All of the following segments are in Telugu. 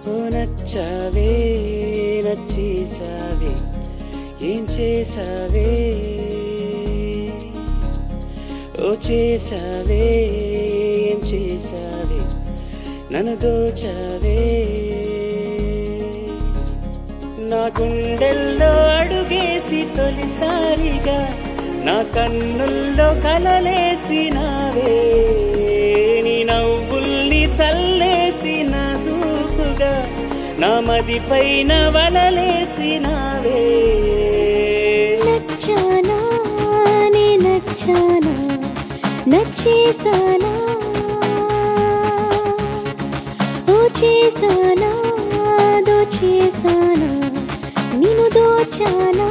ఓ నచ్చావే నచ్చేసావే ఏం చేసావే ఓ చేసావే ఏం చేసావే నన్ను దోచావే నా గుండెల్లో అడుగేసి తొలిసారిగా నా కన్నుల్లో కలలేసినావే నీ నవ్వుల్ని చల్లేసి నా చూపుగా నా మది పైన వలలేసినావే నచ్చానా నే నచ్చానా నచ్చేసానా ఓ చేసానా దోచేసానా నిన్ను దోచానా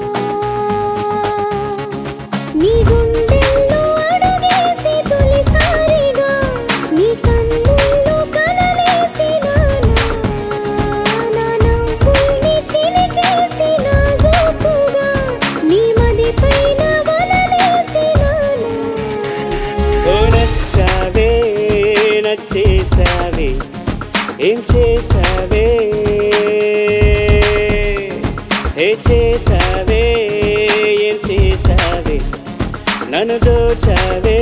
నీ గుండెల్లో అడుగేసి తొలిసారిగా నీ కన్నుల్లో కలలేసినానా నా నవ్వుల్ని చిలికేసి నా జోకుగా నీ మది పైన వలలేసినానా ఓ నచ్చావే నచ్చేసావే ఏం చేసావే ఏ చేసావే ఏం చేసావే నన్ను దోచావే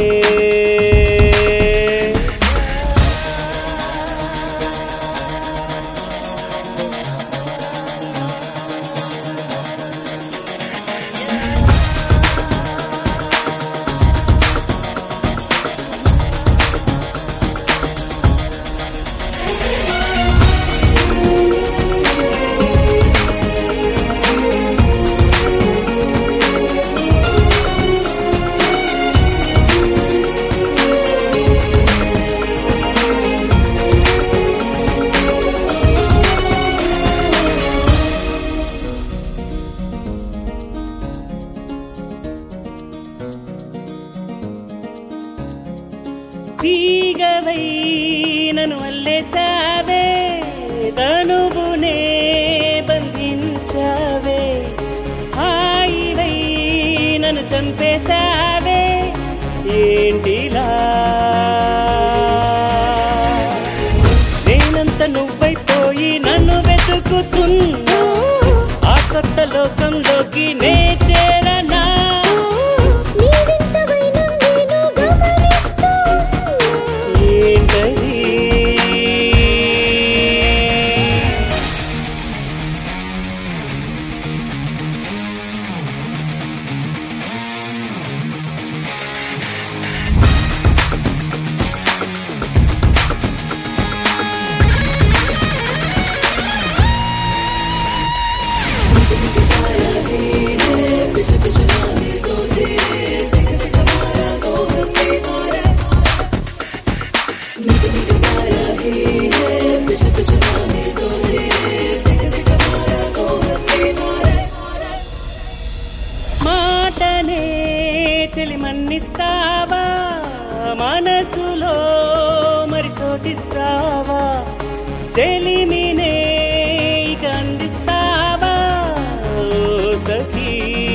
తీగవై నన్ను అల్లేసావే తనువునే బంధించావే హాయివై నన్ను చంపేశావే ఏంటిలా నేనంత నువ్వైపోయి నన్ను వెతుకుతున్నా ఆ కొత్త లోకంలోకి నే చేరనా నీ వింత వైనం నేను గమనిస్తూ ఏంటది మాటనే చెలి మన్నిస్తావా మనసులో మరి చోటిస్తావా చెలిమినే ఇక అందిస్తావా ఓ సఖీ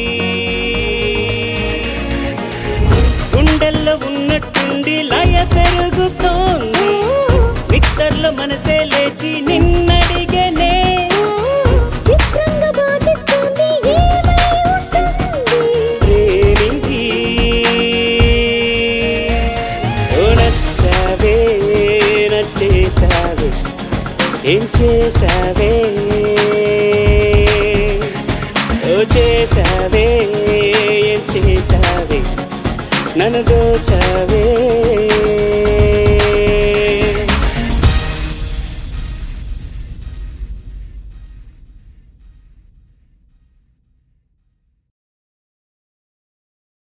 గుండెల్లో ఉన్నట్టుండి లయ పెరుగుతోంది నిత్తర్లో మనసే లేచి నిన్నడిగనే చిత్రంగా బాధిస్తుంది ఏమై ఉంటుంది ఏమిది ఓ నచ్చావే నచ్చేసావే ఏం చేసావే ఓ చేసావే ఏం చేసావే నన్ను దోచావే